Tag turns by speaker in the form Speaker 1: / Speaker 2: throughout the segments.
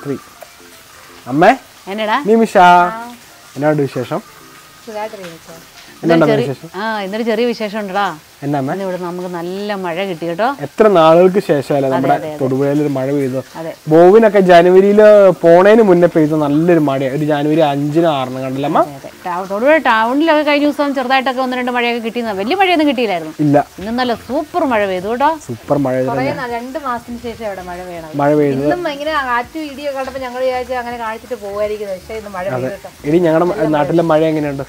Speaker 1: രാത്രി അമ്മേ
Speaker 2: എന്നടാ
Speaker 1: നിമിഷ എന്നാണ്ട് വിശേഷം
Speaker 2: ഇന്നൊരു
Speaker 1: എന്താണ്
Speaker 2: ചെറിയ
Speaker 1: വിശേഷം
Speaker 2: ആ ഇന്നൊരു ചെറിയ വിശേഷം ഉണ്ടടാ
Speaker 1: എന്നാ അമ്മേ
Speaker 2: ഇന്ന് ഇവിടെ നമുക്ക് നല്ല മഴ കിട്ടി കേട്ടോ
Speaker 1: എത്ര നാളുകൾക്ക് ശേഷമല്ലേ നമ്മുടെ തൊടുപുഴയിൽ ഒരു മഴ പെയ്തു
Speaker 2: അതെ.
Speaker 1: ബോവിനൊക്കെ ജനുവരിയിൽ പോണേന് മുന്നേ പെയ്ത നല്ലൊരു മഴയാണ് ഒരു ജനുവരി അഞ്ചിനും ആറിനും കണ്ടില്ലമ്മ
Speaker 2: അതെ ടൗ- തൊടുപുഴ ടൗണിലൊക്കെ കഴിഞ്ഞ ദിവസം ചെറുതായിട്ടൊക്കെ ഒന്ന് രണ്ട് മഴയൊക്കെ കിട്ടിയെന്ന വലിയ മഴയൊന്നും കിട്ടിയില്ലായിരുന്നു
Speaker 1: ഇല്ല
Speaker 2: ഇന്ന് നല്ല സൂപ്പർ മഴ പെയ്തു കേട്ടോ
Speaker 1: സൂപ്പർ മഴ പെയ്തു.
Speaker 3: കുറേ നാ- രണ്ട് മാസത്തിന് ശേഷം ഇവിടെ മഴ വേണം
Speaker 1: മഴ പെയ്തു
Speaker 3: ഇന്നും ഇങ്ങനെ കാറ്റും ഇടിയൊക്കെ കണ്ടപ്പോൾ ഞങ്ങൾ വിചാരിച്ചു അങ്ങനെ കാണിച്ചിട്ട് പോകുമായിരിക്കുന്നത് പക്ഷേ ഇന്ന് മഴ പെയ്തിട്ട്
Speaker 1: ഇനി ഞങ്ങളുടെ നാട്ടിലെ മഴ എങ്ങനെയുണ്ട്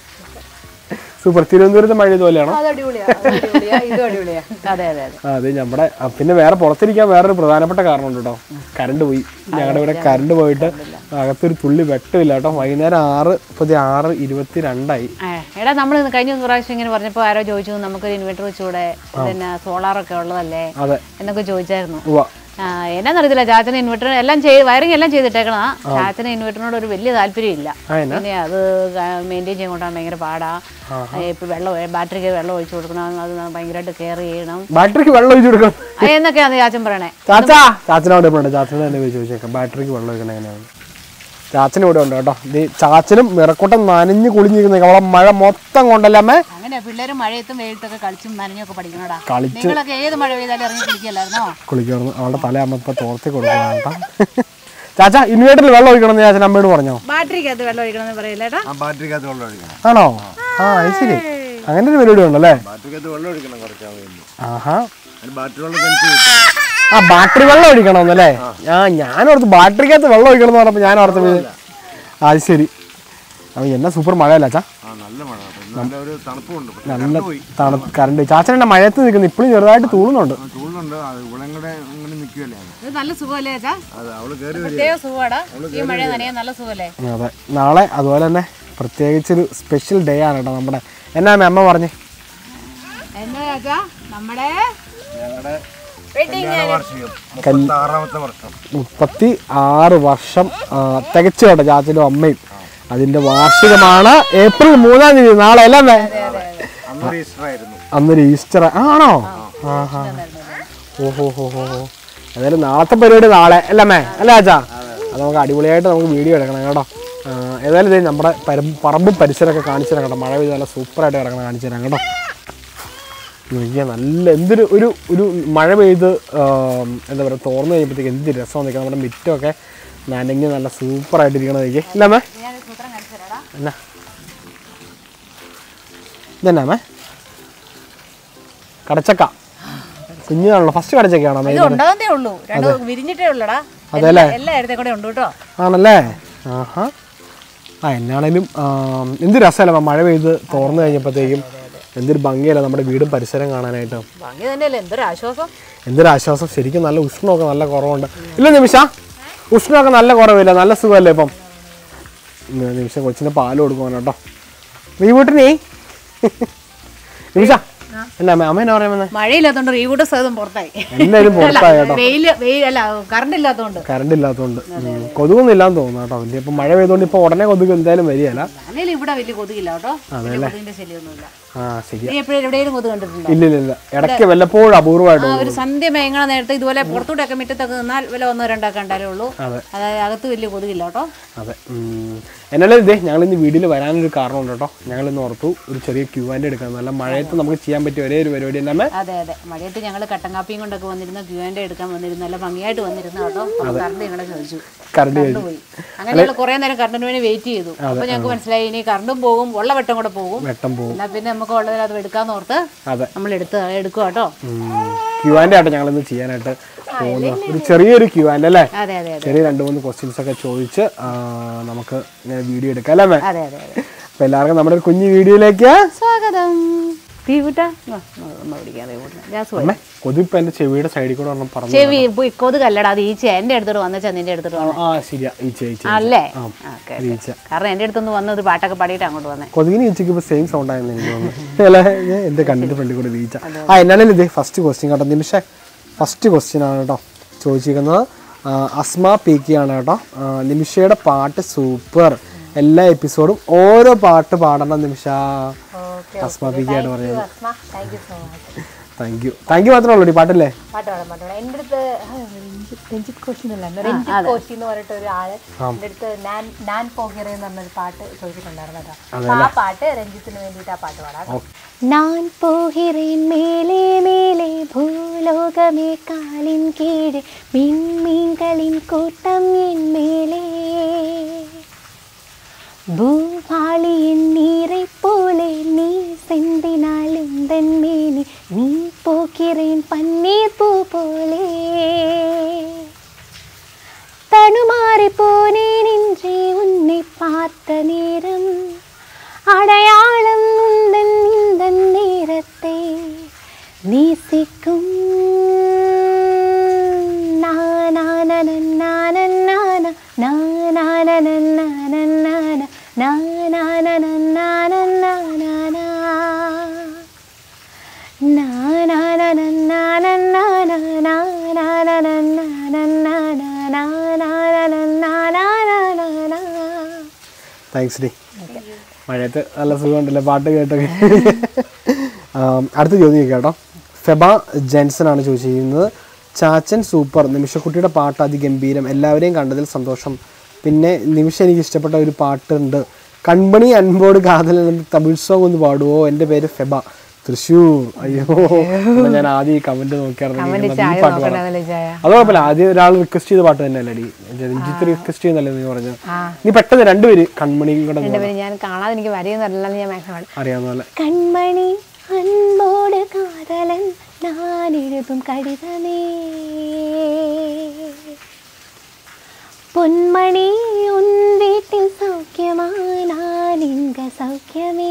Speaker 1: സൂപ്പർ തിരുവനന്തപുരത്തെ മഴ ഇതുപോലെയാണോ
Speaker 3: അത് അടിപൊളിയാ അത് അടിപൊളിയാ ഇതും അടിപൊളിയാ
Speaker 2: അതെ അതെ അതെ
Speaker 1: ആ, അതെ നമ്മുടെ ആ, പിന്നെ വേറെ പുറത്തിരിക്കാൻ വേറൊരു പ്രധാനപ്പെട്ട കാരണമുണ്ട് കേട്ടോ കറണ്ട് പോയി ഞങ്ങളുടെ ഇവിടെ കറണ്ട് പോയിട്ട് അകത്തൊരു തുള്ളി വെട്ടമില്ല കേട്ടോ വൈകുന്നേരം ആറ് ഇപ്പൊ ആറ് ഇരുപത്തി രണ്ടായി
Speaker 2: ആ, എടാ നമ്മൾ കഴിഞ്ഞ പ്രാവശ്യം ഇങ്ങനെ പറഞ്ഞപ്പോൾ ആരോ ചോദിച്ചു നമുക്കൊരു ഇൻവെർട്ടർ വെച്ചുകൂടെ പിന്നെ സോളാറൊക്കെ ഉള്ളതല്ലേ
Speaker 1: അതെ
Speaker 2: എന്നൊക്കെ ചോദിച്ചായിരുന്നു
Speaker 1: ഉവ്വ
Speaker 2: ആ, എന്നാന്നറിയത്തില്ല ചാച്ചന് ഇൻവെർട്ടർ എല്ലാം ചെയ്ത് വയറിംഗ് എല്ലാം ചെയ്തിട്ടേക്കണ ചാച്ചന് ഇൻവെർട്ടറിനോട് ഒരു വലിയ താല്പര്യം ഇല്ല
Speaker 1: ആ എന്നാ
Speaker 2: പിന്നെ അത് മെയിൻറ്റെയിൻ ചെയ്യാൻ കൊണ്ടാണ് ഭയങ്കര പാടാ ഇപ്പം വെള്ളം ഒഴി- ബാറ്ററിക്ക് വെള്ളം ഒഴിച്ചു കൊടുക്കണം അത് ഭയങ്കരമായിട്ട് കെയർ ചെയ്യണം
Speaker 1: ബാറ്ററിക്ക് വെള്ളം ഒഴിച്ചു കൊടുക്കണം
Speaker 2: ആ, എന്നൊക്കെയാണ് ചാച്ചൻ പറയണേ
Speaker 1: ചാച്ചാ ചാച്ചനോട് ഇവിടെ ഉണ്ട് ചാച്ചനെ തന്നെ പോയി ചോദിച്ചേക്കാം ബാറ്ററിക്ക് വെള്ളം ഒഴിക്കണം എങ്ങനെയാണ് ചാച്ചനും ഇവിടെ ഉണ്ട് കേട്ടോ ഇത് ചാച്ചനും മിറക്കൂട്ടം നനഞ്ഞ് കുളിഞ്ഞിരിക്കുന്ന അവളെ മഴ മൊത്തം കൊണ്ടല്ലേ അമ്മേ
Speaker 2: അങ്ങനെ പിള്ളേർ മഴയത്തും വെയിലത്തൊക്കെ കളിച്ചും നനഞ്ഞൊക്കെ പഠിക്കണടാ
Speaker 1: കളിച്ച്
Speaker 2: നിങ്ങളൊക്കെ ഏത് മഴ പെയ്താലും ഇറങ്ങി കുളിക്കല്ലായിരുന്നോ
Speaker 1: കുളിക്കുന്നു അവളുടെ തല അമ്മ ഇപ്പൊ തോർത്തി കൊടുക്കണം കേട്ടോ ചാച്ചാ ഇൻവേർട്ടറിൽ വെള്ളം ഒഴിക്കണം എന്ന് ചാച്ചൻ അമ്മയോട് പറഞ്ഞോ
Speaker 2: ബാറ്ററിക്കകത്ത് വെള്ളം ഒഴിക്കണമെന്ന് പറയില്ലേട്ടാ
Speaker 4: ആ ബാറ്ററിക്കകത്ത് വെള്ളം ഒഴിക്കണം
Speaker 1: ആണോ ആ അത് ശരി അങ്ങനെ ഒരു പരിപാടി ഉണ്ടല്ലേ
Speaker 4: ബാറ്ററിക്കകത്ത് വെള്ളം ഒഴിക്കണം കുറച്ചാൽ വേണ്ടി
Speaker 1: ആഹാ
Speaker 4: അതിന് ബാറ്ററി വെള്ളം കിണറ്റ് കിട്ടും
Speaker 1: ആ ബാറ്ററി വെള്ളം ഒഴിക്കണമെന്നല്ലേ ആ ഞാനോർത്ത് ബാറ്ററിക്കകത്ത് വെള്ളം ഒഴിക്കണം എന്ന് പറഞ്ഞപ്പോൾ ഞാൻ ഓർത്ത് ഇത് അത് ശരി അപ്പം എന്നാ സൂപ്പർ മഴയല്ല ചാ
Speaker 4: ആ നല്ല മഴ അപ്പം നല്ല ഒരു തണുപ്പുണ്ട് പക്ഷെ
Speaker 1: നല്ല
Speaker 4: കറണ്ട് പോയി
Speaker 1: തണു കറണ്ട് ചാച്ചനെ മഴയത്ത് നിൽക്കുന്നു ഇപ്പോഴും ചെറുതായിട്ട് തൂളുന്നുണ്ട്
Speaker 4: ആ ചൂടുണ്ട് അത് ഇവിടെ കൂടെ ഇങ്ങനെ നിൽക്കുകയല്ലേ
Speaker 2: ഇത് നല്ല സുഖമല്ലേ ചാ
Speaker 4: അത് അവള് കയറി വരിക
Speaker 2: പ്രത്യേക സുഖമാടാ ഈ മഴ നനയാൻ നല്ല സുഖമല്ലേ
Speaker 1: അതെ നാളെ അതുപോലെ തന്നെ പ്രത്യേകിച്ചൊരു സ്പെഷ്യൽ ഡേ ആണ് കേട്ടോ നമ്മുടെ എന്നാ അമ്മ അമ്മ പറഞ്ഞേ
Speaker 2: എന്താ ചാച്ചാ നമ്മുടെ
Speaker 4: ഞങ്ങളുടെ കല്യാണ വാർഷികം മുപ്പത്തി ആറാമത്തെ വർഷം
Speaker 1: മുപ്പത്തി ആറ് വർഷം ആ, തികച്ചു കേട്ടോ ചാച്ചനും അമ്മയും അതിന്റെ വാർഷികമാണ് ഏപ്രിൽ മൂന്നാം തീയതി നാളെ അല്ലേ അമ്മേ?
Speaker 4: അന്ന് രജിസ്റ്റർ ആയിരുന്നു
Speaker 1: അന്നൊരു ഈസ്റ്റർ ആണോ ആഹാ ഓഹോ ഹോ ഹോ ഹോ ഏതായാലും നാളത്തെ പരിപാടി നാളെ അല്ലേ അമ്മേ അല്ലേ ചാച്ചാ അത് നമുക്ക് അടിപൊളിയായിട്ട് നമുക്ക് വീഡിയോ എടുക്കണം കേട്ടോ ആ, ഏതായാലും ഇതേ നമ്മുടെ പരം പറമ്പും പരിസരമൊക്കെ കാണിച്ചു തരാം കേട്ടോ മഴ പെയ്ത് നല്ല സൂപ്പറായിട്ട് കിടക്കണം കാണിച്ചു തരാം കേട്ടോ നോക്കിയാൽ നല്ല എന്തൊരു ഒരു ഒരു മഴ പെയ്ത് ആം, എന്താ പറയുക തോർന്നു കഴിയുമ്പോഴത്തേക്ക് എന്ത് രസം നിൽക്കുക നമ്മുടെ മിറ്റമൊക്കെ നനഞ്ഞ് നല്ല സൂപ്പറായിട്ട് ഇരിക്കണം നോക്കിയേ ഇല്ല അമ്മേ എന്നാ ഇതെന്നാ അമ്മേ കടച്ചക്ക കുഞ്ഞാണല്ലോ ഫസ്റ്റ് കടച്ചക്കയാണോ അമ്മേ
Speaker 2: ഇത് ഉണ്ടാകുന്നേ ഉള്ളൂ രണ്ട് വിരിഞ്ഞിട്ടേ ഉള്ളടാ
Speaker 1: അതെല്ലേ?
Speaker 2: എല്ലായിടത്തെ കൂടെ ഉണ്ട് കേട്ടോ
Speaker 1: ആണല്ലേ ആഹാ ആ എന്നാണേലും ആം, എന്ത് രസമല്ല മഴ പെയ്ത് തോർന്നു കഴിഞ്ഞപ്പോഴത്തേക്കും എന്തൊരു ഭംഗിയല്ല നമ്മുടെ വീടും പരിസരം കാണാനായിട്ട്
Speaker 2: ഭംഗി തന്നെയല്ലേ എന്തൊരു ആശ്വാസം
Speaker 1: എന്തൊരു ആശ്വാസം ശരിക്കും നല്ല ഉഷ്ണമൊക്കെ നല്ല കുറവുണ്ട് ഇല്ല നിമിഷ ഉഷ്ണമൊക്കെ നല്ല കുറവില്ല നല്ല സുഖമല്ലേ ഇപ്പം ഉം, നിമിഷം കൊച്ചിന് പാല് കൊടുക്കുവാണ് കേട്ടോ നീ വീട്ടിനേ നിമിഷ എന്നാ അമ്മ അമ്മ എന്നാ പറയാൻ
Speaker 2: മഴയില്ലാത്തോണ്ട് റീവൂട്ട് സഹിതം പുറത്തായി
Speaker 1: എല്ലാവരും പുറത്തായ കേട്ടോ
Speaker 2: വെയില് വെയിൽ അല്ല കറണ്ട് ഇല്ലാത്തോണ്ട്
Speaker 1: കറണ്ട് ഇല്ലാത്തതുകൊണ്ട് ഉം. കൊതുകൊന്നും ഇല്ലാന്ന് തോന്നുന്നു കേട്ടോ വലിയ ഇപ്പം മഴ പെയ്തുകൊണ്ട് ഇപ്പോൾ ഉടനെ കൊതുക് എന്തായാലും വരികയല്ല
Speaker 2: അല്ലെങ്കിൽ ഇവിടെ വലിയ കൊതുകില്ല കേട്ടോ വലിയ കൊതുകിന്റെ ശല്യമൊന്നുമില്ല
Speaker 1: ആ ശരി
Speaker 2: നീ എപ്പോഴും എവിടെയെങ്കിലും കൊതുക് കണ്ടിട്ടുണ്ടോ
Speaker 1: ഇല്ല ഇല്ല ഇല്ല ഇടയ്ക്ക് വല്ലപ്പോഴും അപൂർവമായിട്ട്
Speaker 2: ആ ഒരു സന്ധ്യ മേങ്ങണ നേരത്തെ ഇതുപോലെ പുറത്തൂടെയൊക്കെ മുറ്റത്തൊക്കെ നിന്നാൽ വല്ല ഒന്നോ രണ്ടോ കണ്ടാലേ ഉള്ളൂ
Speaker 1: അതെ.
Speaker 2: അതായത് അകത്ത് വലിയ കൊതുകില്ല കേട്ടോ
Speaker 1: അതെ ഉം. എന്നാലും ഇതേ ഞങ്ങൾ ഇന്ന് വീഡിയോയിൽ വരാനൊരു കാരണമുണ്ട് കേട്ടോ ഞങ്ങൾ ഇന്ന് ഓർത്തു ഒരു ചെറിയ ക്യൂ ആൻഡ് എടുക്കാം നല്ല മഴയത്ത് നമുക്ക് ചെയ്യാൻ പറ്റിയ ഒരേ ഒരു പരിപാടി തന്നെ
Speaker 2: അതെ അതെ മഴയത്ത് ഞങ്ങൾ കട്ടൻ കാപ്പിയും കൊണ്ടൊക്കെ വന്നിരുന്ന ക്യൂ ആൻഡ് എടുക്കാൻ വന്നിരുന്നു നല്ല ഭംഗിയായിട്ട് വന്നിരുന്നു കേട്ടോ അപ്പോൾ കറണ്ട് ഞങ്ങളെ ചോദിച്ചു
Speaker 1: കറണ്ട്
Speaker 2: കറണ്ട് പോയി അങ്ങനെ ഞങ്ങൾ കുറേ നേരം കറണ്ടിന് വേണ്ടി വെയിറ്റ് ചെയ്തു അപ്പോൾ ഞങ്ങൾക്ക് മനസ്സിലായി ഇനി കറണ്ടും പോകും ഉള്ള വെട്ടം കൂടെ പോകും
Speaker 1: വെട്ടം പോകും
Speaker 2: എന്നാൽ പിന്നെ നമുക്ക് ഉള്ളതിൽ അത് എടുക്കാന്ന് ഓർത്ത്
Speaker 1: അതെ
Speaker 2: നമ്മൾ എടുത്ത് എടുക്കുക കേട്ടോ
Speaker 1: ക്യൂ ആൻഡ് ആട്ടോ ഞങ്ങൾ ഇന്ന് ചെയ്യാനായിട്ട് പോകുന്നത് ഒരു ചെറിയൊരു ക്യൂ ആൻഡ് അല്ലേ
Speaker 2: അതെ അതെ അതെ
Speaker 1: ചെറിയ രണ്ട് മൂന്ന് ക്വസ്റ്റ്യൻസ് ഒക്കെ ചോദിച്ച് ആ, നമുക്ക് ഇങ്ങനെ വീഡിയോ എടുക്കാം അല്ലേ മേ
Speaker 2: അതെ അതെ അതെ
Speaker 1: അപ്പൊ എല്ലാവർക്കും നമ്മുടെ ഒരു കുഞ്ഞു വീഡിയോയിലേക്ക്
Speaker 2: സ്വാഗതം തീവിട്ട പിടിക്കാം തീവിട്ട ഗ്യാസ് പോയി
Speaker 1: അമ്മേ കൊതിപ്പ് എന്റെ ചെവിയുടെ സൈഡിൽ കൂടെ ഒരെണ്ണം പറഞ്ഞു
Speaker 2: ചെവി പോയി കൊതുകല്ലടാ അത് ഈച്ച എൻ്റെ അടുത്തോട്ട് വന്നച്ചാ നിന്റെ അടുത്തോട്ട് വന്നു
Speaker 1: ആ ശരിയാ ഈച്ച ഈച്ച
Speaker 2: അല്ലേ
Speaker 1: ആ,
Speaker 2: ഓക്കെ
Speaker 1: ഒരു ഈച്ച
Speaker 2: കാരണം എൻ്റെ അടുത്തൊന്ന് വന്ന് ഒരു പാട്ടൊക്കെ പാടിയിട്ട് അങ്ങോട്ട് വന്നേ
Speaker 1: കൊതുകിന് ഈച്ചക്ക് ഇപ്പൊ സെയിം സൗണ്ട് ആയെന്ന് എനിക്ക് തോന്നുന്നു അല്ലേ ഞാൻ എന്റെ കണ്ണിന്റെ ഫ്രണ്ടിൽ കൂടെ ഒരു ഈച്ച ആ എന്നാലും ഇതേ ഫസ്റ്റ് ക്വസ്റ്റ്യൻ കേട്ടോ നിമിഷ ഫസ്റ്റ് ക്വസ്റ്റ്യൻ ആണ് കേട്ടോ ചോദിച്ചിരിക്കുന്നത് ആ, അസ്മ പി കെ ആണ് കേട്ടോ ആ, നിമിഷയുടെ പാട്ട് സൂപ്പർ എല്ലാ എപ്പിസോഡും ഓരോ പാട്ട് പാടണം നിമിഷ അസ്മ പി കെ ആണ് പറഞ്ഞത്
Speaker 3: thank you so much
Speaker 1: thank you thank you മാത്രമേ ഉള്ളൂ ഈ പാട്ടല്ലേ
Speaker 3: പാട്ട് പാടാൻ പാട്ട് പാടാം എൻ്റെ അടുത്ത് ആ, രഞ്ജിത്ത് രഞ്ജിത്ത് കോശി എന്നല്ല രഞ്ജിത്ത് കോശി എന്ന് പറഞ്ഞിട്ട് ഒരു ആള് എൻ്റെ അടുത്ത് ഞാൻ ഞാൻ പോകിറ എന്ന് പറഞ്ഞൊരു പാട്ട് ചോദിച്ചിട്ടുണ്ടായിരുന്നു കേട്ടോ അപ്പൊ ആ പാട്ട് രഞ്ജിത്തിന് വേണ്ടിയിട്ട് ആ പാട്ട് പാടാം കേട്ടോ.
Speaker 5: நான் போகிறேன் மேலே மேலே பூலோகமே காலின் கீழே விண்மீன்களின் கூட்டம் என் மேலே பூவாளியின் நீரைப் போலே நீ செந்தினாலும் தன்மேனி நீ போகிறேன் பன்னீர் பூ போலே தடுமாறி போனேன் இன்றே உன்னை பார்த்த நேரம் அடையாளம் உந்தன் இந்த நேரத்தை நேசிக்கும்
Speaker 1: താങ്ക്സ് ഡി മഴയത്ത് നല്ല സുഖമുണ്ടല്ലേ പാട്ട് കേട്ടൊക്കെ ആം, അടുത്ത ചോദ്യം ചോദിക്കാം കേട്ടോ ഫെബ ജെൻസൺ ആണ് ചോദിച്ചിരിക്കുന്നത് ചാച്ചൻ സൂപ്പർ നിമിഷക്കുട്ടിയുടെ പാട്ട് അതിഗംഭീരം എല്ലാവരെയും കണ്ടതിൽ സന്തോഷം പിന്നെ നിമിഷം എനിക്ക് ഇഷ്ടപ്പെട്ട ഒരു പാട്ടുണ്ട് കൺമണി അൻപോട് കാതൽ എന്ന തമിഴ് സോങ് ഒന്ന് പാടുവോ എൻ്റെ പേര് ഫെബ തൃശ്ശൂർ അയ്യോ എന്നാ ഞാൻ ആദ്യം ഈ കമന്റ് നോക്കിയായിരുന്നു ഈ പാട്ട് പാടാം
Speaker 2: നോക്കണ്ടതല്ലേ ചായ
Speaker 1: അത് കുഴപ്പമില്ല ആദ്യം ഒരാൾ റിക്വസ്റ്റ് ചെയ്ത പാട്ട് തന്നെയല്ലേ ഡി രഞ്ജിത്ത് റിക്വസ്റ്റ് ചെയ്യുന്നല്ലേ നീ പറഞ്ഞു നീ പെട്ടെന്ന് രണ്ടുപേര് കൺമണിയും കൂടെ ഒന്ന്
Speaker 2: എൻ്റെ പേര് ഞാൻ കാണാതെ എനിക്ക് വരിയെന്നല്ല ഞാൻ മാക്സിമം
Speaker 1: അറിയാവുന്ന പോലെ
Speaker 5: கண்மணி அன்போடு காதலன் நான் எழுதும் கடிதமே பொன்மணி உன் வீட்டில் சௌக்கியமா நான் இங்க சௌக்கியமே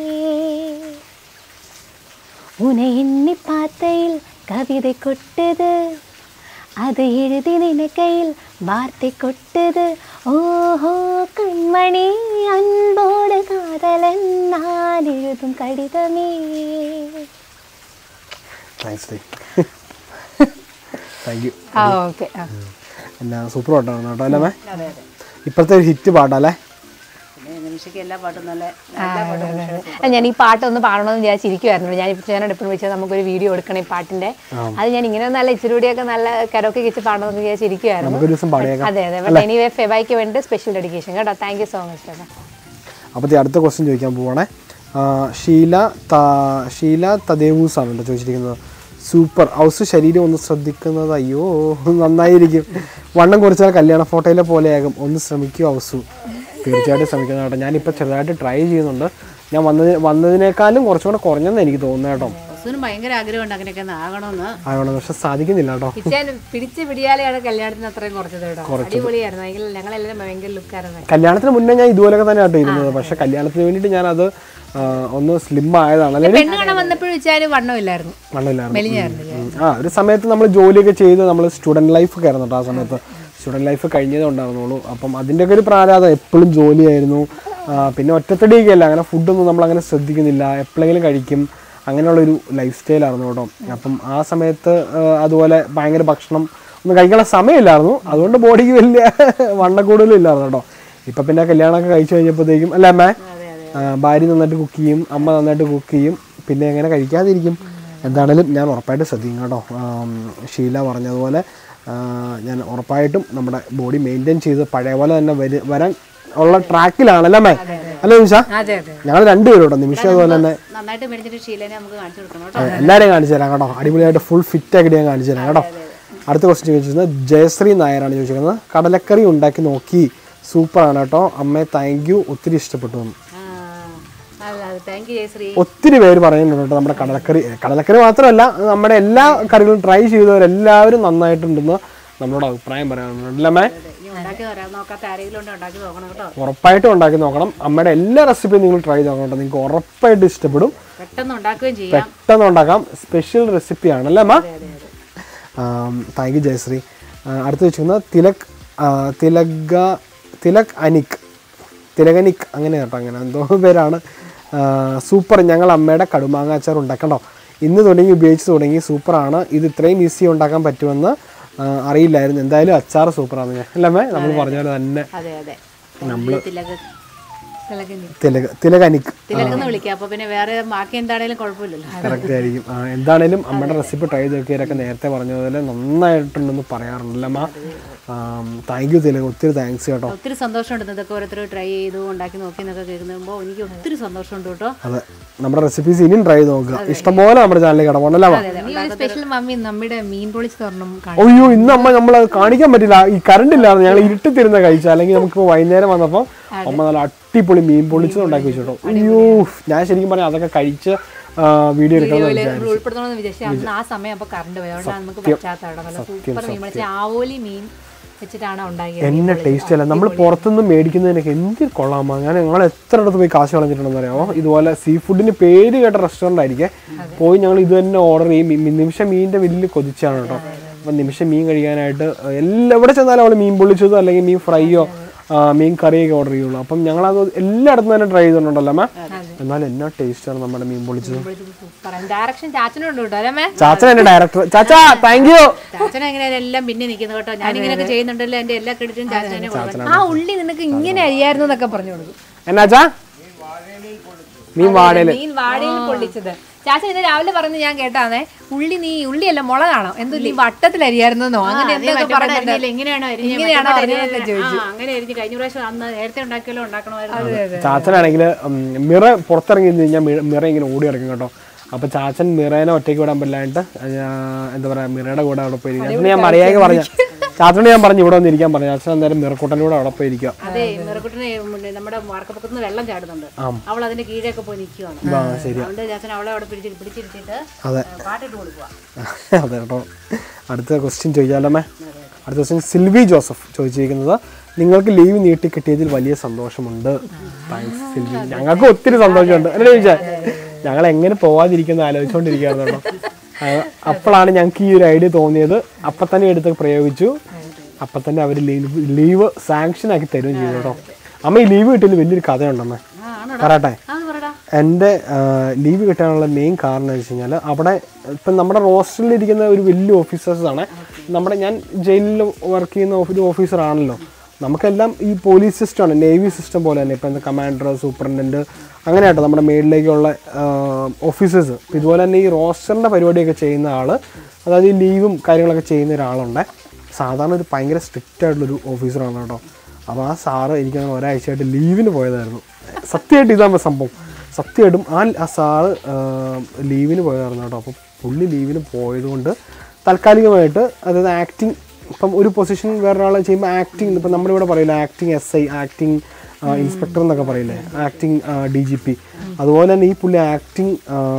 Speaker 5: உன்னை எண்ணி பார்த்தையில் கவிதை கொட்டுது அது எழுதி நினைக்கையில் வார்த்தை கொட்டுது ஓஹோ கண்மணி அன்போடு காதலன் நான் எழுதும் கடிதமே
Speaker 1: താങ്ക്സ് ഡി താങ്ക് യു
Speaker 2: ആ ഓക്കെ ആ
Speaker 1: എന്നാ സൂപ്പർ പാട്ടാണ് കേട്ടോ അല്ലേ മേ ഇപ്പോഴത്തെ ഒരു ഹിറ്റ് പാട്ടല്ലേ
Speaker 2: നിമിഷയ്ക്ക് എല്ലാ പാട്ടും നല്ല ആ, ഞാൻ ഈ പാട്ടൊന്ന് പാടണമെന്ന് വിചാരിച്ചിരിക്കുവായിരുന്നു ഞാൻ ഇപ്പോൾ ചേട്ടനോട് എപ്പോഴും വിളിച്ചാൽ നമുക്കൊരു വീഡിയോ എടുക്കണം ഈ പാട്ടിന്റെ അത് ഞാൻ ഇങ്ങനെ നല്ല ഇച്ചിരി കൂടിയൊക്കെ നല്ല കരോക്കെ വെച്ച് പാടണമെന്ന് വിചാരിച്ചിരിക്കുവായിരുന്നു
Speaker 1: നമുക്കൊരു ദിവസം പാടിയേക്കാം
Speaker 2: അതെ അതെ ബട്ട് എനിവേ ഫെബായ്ക്ക് വേണ്ടി സ്പെഷ്യൽ ഡെഡിക്കേഷൻ കേട്ടോ താങ്ക് യു സോ മച്ച് ചേട്ടാ
Speaker 1: അപ്പോഴത്തെ അടുത്ത ക്വസ്റ്റ്യൻ ചോദിക്കാൻ പോവാണേ ആ, ഷീല ത- ഷീല തദേവൂസ് ആണ് കേട്ടോ ചോദിച്ചിരിക്കുന്നത് സൂപ്പർ ഹൗസ് ശരീരം ഒന്ന് ശ്രദ്ധിക്കുന്നത് അയ്യോ നന്നായിരിക്കും വണ്ണം കുറച്ചാൽ കല്യാണ ഫോട്ടോയിലെ പോലെയാകും ഒന്ന് ശ്രമിക്കൂ ഹൗസു തീർച്ചയായിട്ടും ശ്രമിക്കുന്ന കേട്ടോ ഞാനിപ്പോൾ ചെറുതായിട്ട് ട്രൈ ചെയ്യുന്നുണ്ട് ഞാൻ വന്നതിന് വന്നതിനേക്കാളും കുറച്ചും കൂടെ കുറഞ്ഞെന്ന് എനിക്ക് തോന്നുന്നു കേട്ടോ
Speaker 2: ഹസുവിന് ഭയങ്കര ആഗ്രഹമുണ്ട് അങ്ങനെയൊക്കെ ഒന്ന് ആകണമെന്ന്
Speaker 1: അതുകൊണ്ട് പക്ഷെ സാധിക്കുന്നില്ല കേട്ടോ
Speaker 3: കിച്ചാൻ പിടിച്ച് പിടിയാലെയാണ് കല്യാണത്തിന് അത്രയും കുറച്ചത് കേട്ടോ അടിപൊളിയായിരുന്നു ഭയങ്കര ഞങ്ങളെല്ലാം ഭയങ്കര ലുക്കായിരുന്നു
Speaker 1: കല്യാണത്തിന് മുന്നേ ഞാൻ ഇതുപോലൊക്കെ തന്നെ ആട്ടോ ഇരുന്നത് പക്ഷെ കല്യാണത്തിന് വേണ്ടിയിട്ട് ഞാനത് ആ, ഒന്ന് സ്ലിം ആയതാണ് അല്ലെങ്കിൽ
Speaker 3: പെണ്ണ് കാണാൻ വന്നപ്പോഴും വെച്ചാൽ വണ്ണമില്ലായിരുന്നു
Speaker 1: മണ്ണില്ലായിരുന്നു ഉം. ആ ഒരു സമയത്ത് നമ്മൾ ജോലിയൊക്കെ ചെയ്ത് നമ്മൾ സ്റ്റുഡൻറ് ലൈഫ് ഒക്കെ ആയിരുന്നു കേട്ടോ ആ സമയത്ത് സ്റ്റുഡൻറ് ലൈഫ് കഴിഞ്ഞതേ ഉണ്ടായിരുന്നുള്ളൂ അപ്പം അതിൻ്റെയൊക്കെ ഒരു പ്രാരാധം എപ്പോഴും ജോലിയായിരുന്നു ആ, പിന്നെ ഒറ്റത്തടിയൊക്കെ അല്ല അങ്ങനെ ഫുഡൊന്നും നമ്മൾ അങ്ങനെ ശ്രദ്ധിക്കുന്നില്ല എപ്പോഴെങ്കിലും കഴിക്കും അങ്ങനെയുള്ളൊരു ലൈഫ് സ്റ്റൈലായിരുന്നു കേട്ടോ അപ്പം ആ സമയത്ത് ആ, അതുപോലെ ഭയങ്കര ഭക്ഷണം ഒന്നും കഴിക്കാനുള്ള സമയമില്ലായിരുന്നു അതുകൊണ്ട് ബോഡിക്ക് വലിയ വണ്ണക്കൂടുതലും ഇല്ലായിരുന്നു കേട്ടോ ഇപ്പം പിന്നെ കല്യാണമൊക്കെ കഴിച്ചു കഴിഞ്ഞപ്പോഴത്തേക്കും അല്ലേ അമ്മേ ആ, ഭാര്യ നന്നായിട്ട് കുക്ക് ചെയ്യും അമ്മ നന്നായിട്ട് കുക്ക് ചെയ്യും പിന്നെ എങ്ങനെ കഴിക്കാതിരിക്കും എന്താണേലും ഞാൻ ഉറപ്പായിട്ട് ശ്രദ്ധിക്കും കേട്ടോ ആം, ഷീല പറഞ്ഞതുപോലെ ആ, ഞാൻ ഉറപ്പായിട്ടും നമ്മുടെ ബോഡി മെയിൻറ്റെയിൻ ചെയ്ത് പഴയ പോലെ തന്നെ വരു വരാൻ ഉള്ള ട്രാക്കിലാണല്ലേ അമ്മേ അല്ലേ നിമിഷ
Speaker 3: അതെ അതെ
Speaker 1: ഞങ്ങൾ രണ്ടുപേരും കേട്ടോ നിമിഷം അതുപോലെ തന്നെ
Speaker 2: നന്നായിട്ട് മേടിച്ചിട്ട് ഷീലനെ നമുക്ക് കാണിച്ചു കൊടുക്കണം കേട്ടോ
Speaker 1: ആ, എല്ലാവരെയും കാണിച്ചു തരാം കേട്ടോ അടിപൊളിയായിട്ട് ഫുൾ ഫിറ്റ് ആക്കിയിട്ട് ഞാൻ കാണിച്ചു തരാം കേട്ടോ അടുത്ത ക്വസ്റ്റ്യൻ ചോദിച്ചിരുന്നത് ജയശ്രീ നായരാണ് ചോദിച്ചിരിക്കുന്നത് കടലക്കറി ഉണ്ടാക്കി നോക്കി സൂപ്പറാണ് കേട്ടോ അമ്മേ താങ്ക് യു ഒത്തിരി ഇഷ്ടപ്പെട്ടു എന്ന്.
Speaker 2: താങ്ക് യു ജയശ്രീ
Speaker 1: ഒത്തിരി പേര് പറയുന്നുണ്ട് കേട്ടോ നമ്മുടെ കടലക്കറി കടലക്കറി മാത്രമല്ല നമ്മുടെ എല്ലാ കറികളും ട്രൈ ചെയ്തവരെല്ലാവരും നന്നായിട്ടുണ്ടെന്ന് നമ്മളോട് അഭിപ്രായം പറയാനുണ്ട് അല്ലേ അമ്മേ
Speaker 2: ഇനി ഉണ്ടാക്കി വരാൻ നോക്കാത്ത ആരെങ്കിലും ഉണ്ടോ ഉണ്ടാക്കി നോക്കണം കേട്ടോ
Speaker 1: ഉറപ്പായിട്ടും ഉണ്ടാക്കി നോക്കണം അമ്മയുടെ എല്ലാ റെസിപ്പിയും നിങ്ങൾ ട്രൈ ചെയ്ത് നോക്കണം കേട്ടോ നിങ്ങൾക്ക് ഉറപ്പായിട്ട് ഇഷ്ടപ്പെടും
Speaker 2: പെട്ടെന്ന് ഉണ്ടാക്കുകയും ചെയ്യാം
Speaker 1: പെട്ടെന്ന് ഉണ്ടാക്കാം സ്പെഷ്യൽ റെസിപ്പിയാണ് അല്ലേ അമ്മ താങ്ക് യു ജയശ്രീ ആ, അടുത്ത് വെച്ചിരിക്കുന്നത് തിലക് ആ, തിലക തിലക് അനിക് തിലകനിക് അങ്ങനെ കേട്ടോ അങ്ങനെ എന്തോ പേരാണ് ആ, സൂപ്പർ ഞങ്ങൾ അമ്മയുടെ കടുമാങ്ങ അച്ചാർ ഉണ്ടാക്കണ്ടോ ഇന്ന് തുടങ്ങി ഉപയോഗിച്ച് തുടങ്ങി സൂപ്പറാണ് ഇത് ഇത്രയും ഈസി ഉണ്ടാക്കാൻ പറ്റുമെന്ന് ആ, അറിയില്ലായിരുന്നു എന്തായാലും അച്ചാർ സൂപ്പറാണ് ഞാൻ അല്ലേ അമ്മേ നമ്മൾ പറഞ്ഞ പോലെ തന്നെ
Speaker 2: അതെ അതെ
Speaker 1: നമ്മള്
Speaker 2: തിലക്
Speaker 1: തിലക് തിലകനിക്ക്
Speaker 3: തിലക്കെന്ന് വിളിക്കാം അപ്പൊ പിന്നെ വേറെ ബാക്കി എന്താണേലും കുഴപ്പമില്ലല്ലോ
Speaker 1: കറക്റ്റ് ആയിരിക്കും ആ, എന്താണേലും അമ്മയുടെ റെസിപ്പി ട്രൈ ചെയ്ത് നോക്കിയവരൊക്കെ നേരത്തെ പറഞ്ഞ പോലെ നന്നായിട്ടുണ്ടെന്ന് പറയാറുണ്ടല്ലോ അമ്മ താങ്ക് യു തിലക് ഒത്തിരി താങ്ക്സ് കേട്ടോ
Speaker 3: ഒത്തിരി സന്തോഷമുണ്ട് ഇതൊക്കെ ഓരോരുത്തർ ട്രൈ ചെയ്തു ഉണ്ടാക്കി നോക്കി എന്നൊക്കെ കേൾക്കുമ്പോൾ എനിക്ക് ഒത്തിരി സന്തോഷമുണ്ട് കേട്ടോ
Speaker 1: അതെ നമ്മുടെ റെസിപ്പീസ് ഇനിയും ട്രൈ ചെയ്ത് നോക്കുക ഇഷ്ടംപോലെ നമ്മുടെ ചാനലിൽ കിടപ്പുണ്ടല്ലോ അമ്മ
Speaker 2: ഈ ഒരു സ്പെഷ്യൽ മമ്മി നമ്മുടെ മീൻ പൊളിച്ച് തുറന്നും കാണും
Speaker 1: അയ്യോ ഇന്ന് അമ്മ നമ്മൾ കാണിക്കാൻ പറ്റില്ല ഈ കറണ്ട് ഇല്ലായിരുന്നു ഞങ്ങൾ ഇരുട്ടി തിരുന്ന കഴിച്ച അല്ലെങ്കിൽ നമുക്ക് വൈകുന്നേരം വന്നപ്പോൾ അമ്മ നല്ല അടിപൊളി മീൻ പൊളിച്ചത് ഉണ്ടാക്കി വെച്ചിട്ടോ അയ്യോ ഞാൻ ശരിക്കും പറഞ്ഞാൽ അതൊക്കെ കഴിച്ച് വീഡിയോ എടുക്കണം
Speaker 2: നമ്മൾ ഉൾപ്പെടുത്തണമെന്ന് വിചാരിച്ചു അന്ന് ആ സമയം അപ്പൊ കറണ്ട് പോയി അതുകൊണ്ടാണ് നമുക്ക് പറ്റാത്ത അവിടെ നല്ല സൂപ്പർ മീൻ പൊളിച്ച് ആവോലി മീൻ വെച്ചിട്ടാണ് ഉണ്ടാക്കിയത്
Speaker 1: എന്നെ ടേസ്റ്റ് അല്ല നമ്മൾ പുറത്തുനിന്ന് മേടിക്കുന്നതിനൊക്കെ എന്ത് കൊള്ളാമോ ഞാൻ ഞങ്ങൾ എത്ര ഇടത്ത് പോയി കാശ് കളഞ്ഞിട്ടുണ്ടെന്ന് അറിയാമോ ഇതുപോലെ സീ ഫുഡിന് പേര് കേട്ട റെസ്റ്റോറൻ്റ് ആയിരിക്കെ പോയി ഞങ്ങൾ ഇത് തന്നെ ഓർഡർ ചെയ്യും മി- നിമിഷം മീനിന്റെ വലിയ കൊതിച്ചാണ് കേട്ടോ അപ്പം നിമിഷം മീൻ കഴിക്കാനായിട്ട് എല്ലാ എവിടെ ചെന്നാലും അവൾ മീൻ പൊള്ളിച്ചതോ അല്ലെങ്കിൽ മീൻ ഫ്രൈയോ മീൻ കറിയൊക്കെ ഓർഡർ ചെയ്യുള്ളൂ അപ്പം ഞങ്ങളത് എല്ലായിടത്തും തന്നെ ട്രൈ ചെയ്തിട്ടുണ്ടല്ലോ അമ്മ എന്നാൽ എന്നാ ടേസ്റ്റാണ് നമ്മുടെ മീൻ പൊള്ളിച്ചത്
Speaker 2: സൂപ്പർ ഡയറക്ഷൻ ചാച്ചനുണ്ട് കേട്ടോ അല്ലേ
Speaker 1: ചാച്ചൻ എന്റെ ഡയറക്ടർ ചാച്ചാ താങ്ക് യു
Speaker 3: ചാച്ചന എങ്ങനെയായാലും എല്ലാം പിന്നെ നിൽക്കുന്നു കേട്ടോ ഞാനിങ്ങനെയൊക്കെ ചെയ്യുന്നുണ്ടല്ലോ എന്റെ എല്ലാ ക്രെഡിറ്റും ചാച്ചനെ കൊടുക്കണം
Speaker 2: ആ ഉള്ളി നിനക്ക് ഇങ്ങനെ അരിയായിരുന്നു എന്നൊക്കെ പറഞ്ഞു കൊടുക്കും
Speaker 1: എന്നാച്ചാ മീൻ വാടയില്
Speaker 2: മീൻ വാഴയിൽ പൊള്ളിച്ചത് ചാച്ചൻ ഇന്ന് രാവിലെ പറഞ്ഞു ഞാൻ കേട്ടാന്നേ ഉള്ളി നീ ഉള്ളിയല്ല മുളകാണോ എന്തോ നീ വട്ടത്തിൽ അരിയായിരുന്നോ അങ്ങനെ എന്തൊക്കെ പറയുന്നുണ്ട്
Speaker 3: എങ്ങനെയാണോ അരിഞ്ഞത്?
Speaker 2: ഇങ്ങനെയാണോ
Speaker 3: മറ്റേ
Speaker 2: അരിഞ്ഞതെന്നൊക്കെ
Speaker 3: ആ, അങ്ങനെ അരിഞ്ഞ് കഴിഞ്ഞ പ്രാവശ്യം അന്ന് നേരത്തെ ഉണ്ടാക്കിയാലോ ഉണ്ടാക്കണമായിരുന്നു
Speaker 1: ചാച്ചനാണെങ്കിൽ മിറ പുറത്തിറങ്ങി നിന്ന് കഴിഞ്ഞാൽ മിറ- മിറ ഇങ്ങനെ ഓടി ഇറങ്ങും കേട്ടോ അപ്പൊ ചാച്ചൻ മിറേനെ ഒറ്റയ്ക്ക് വിടാൻ പറ്റില്ലായിട്ട് എന്താ പറയാ മിറയുടെ കൂടെ അവിടെ പോയി ഇരിക്കും ഞാൻ മറിയാക്കി പറഞ്ഞ ചാച്ചനോട് ഞാൻ പറഞ്ഞു ഇവിടെ വന്ന് ഇരിക്കാൻ പറഞ്ഞു ചാച്ചൻ അന്നേരം മിറക്കൂട്ടൻ്റെ കൂടെ അവിടെ പോയി ഇരിക്കുക
Speaker 3: അതെ മെറക്കുട്ടിനെ നമ്മുടെ വാർക്കപ്പുറത്ത് നിന്ന് വെള്ളം ചാടുന്നുണ്ട് അവൾ അതിന്റെ കീഴൊക്കെ പോയി നിൽക്കുവാണ്
Speaker 1: ആ ശരി
Speaker 3: അതുകൊണ്ട് ചാച്ചൻ അവളെ അവിടെ പിടിച്ച് പിടിച്ചിരുത്തിട്ട്
Speaker 1: അതെ
Speaker 3: ആ, പാട്ടിട്ട് കൊടുക്കുക
Speaker 1: അതെ കേട്ടോ അടുത്ത ക്വസ്റ്റ്യൻ ചോദിക്കാമല്ലേ അടുത്ത ക്വസ്റ്റ്യൻ സിൽവി ജോസഫ് ചോദിച്ചിരിക്കുന്നത് നിങ്ങൾക്ക് ലീവ് നീട്ടി കിട്ടിയതിൽ വലിയ സന്തോഷമുണ്ട് താങ്ക്സ് സിൽവി ഞങ്ങൾക്ക് ഒത്തിരി സന്തോഷമുണ്ട് അല്ലേ ചോദിച്ചാ ഞങ്ങൾ എങ്ങനെ പോവാതിരിക്കുന്ന ആലോചിച്ചുകൊണ്ടിരിക്കുകയാണ് കേട്ടോ ആ, അപ്പോഴാണ് ഞങ്ങൾക്ക് ഈ ഒരു ഐഡിയ തോന്നിയത് അപ്പം തന്നെ എടുത്ത് പ്രയോഗിച്ചു അപ്പം തന്നെ അവർ ലീവ് ലീവ് സാങ്ഷൻ ആക്കി തരുകയും ചെയ്തു കേട്ടോ അമ്മ ഈ ലീവ് കിട്ടിയതിൽ വലിയൊരു കഥയുണ്ടമ്മേ പറയട്ടെ
Speaker 3: അത് പറയടാ
Speaker 1: എൻ്റെ ലീവ് കിട്ടാനുള്ള മെയിൻ കാരണം എന്ന് വെച്ച് കഴിഞ്ഞാൽ അവിടെ ഇപ്പം നമ്മുടെ റോസ്റ്ററിൽ ഇരിക്കുന്ന ഒരു വലിയ ഓഫീസേഴ്സാണ് നമ്മുടെ ഞാൻ ജയിലിൽ വർക്ക് ചെയ്യുന്ന ഒരു ഓഫീസറാണല്ലോ നമുക്കെല്ലാം ഈ പോലീസ് സിസ്റ്റമാണ് നേവി സിസ്റ്റം പോലെ തന്നെ ഇപ്പം കമാൻഡർ സൂപ്രണ്ടൻറ്റ് അങ്ങനെയാട്ടോ നമ്മുടെ മേളിലേക്കുള്ള ഓഫീസേഴ്സ് ഇതുപോലെ തന്നെ ഈ റോസ്റ്ററിൻ്റെ പരിപാടിയൊക്കെ ചെയ്യുന്ന ആൾ അതായത് ഈ ലീവും കാര്യങ്ങളൊക്കെ ചെയ്യുന്ന ഒരാളുണ്ട് സാധാരണ ഒരു ഭയങ്കര സ്ട്രിക്റ്റ് ആയിട്ടുള്ളൊരു ഓഫീസറാണ് കേട്ടോ അപ്പോൾ ആ സാറ് എനിക്ക് അങ്ങനെ ഒരാഴ്ചയായിട്ട് ലീവിന് പോയതായിരുന്നു സത്യമായിട്ട് ഇതാണ് സംഭവം സത്യമായിട്ടും ആ ആ സാറ് ആ, ലീവിന് പോയതായിരുന്നു കേട്ടോ അപ്പോൾ പുള്ളി ലീവിന് പോയതുകൊണ്ട് താൽക്കാലികമായിട്ട് അതായത് ആക്ടിങ് ഇപ്പം ഒരു പൊസിഷൻ വേറൊരാളെ ചെയ്യുമ്പോൾ ആക്ടിങ് ഇപ്പം നമ്മളിവിടെ പറയില്ല acting S I acting inspector എന്നൊക്കെ പറയില്ലേ ആക്ടിങ് ഡി ജി പി അതുപോലെ തന്നെ ഈ പുള്ളി ആക്ടിങ്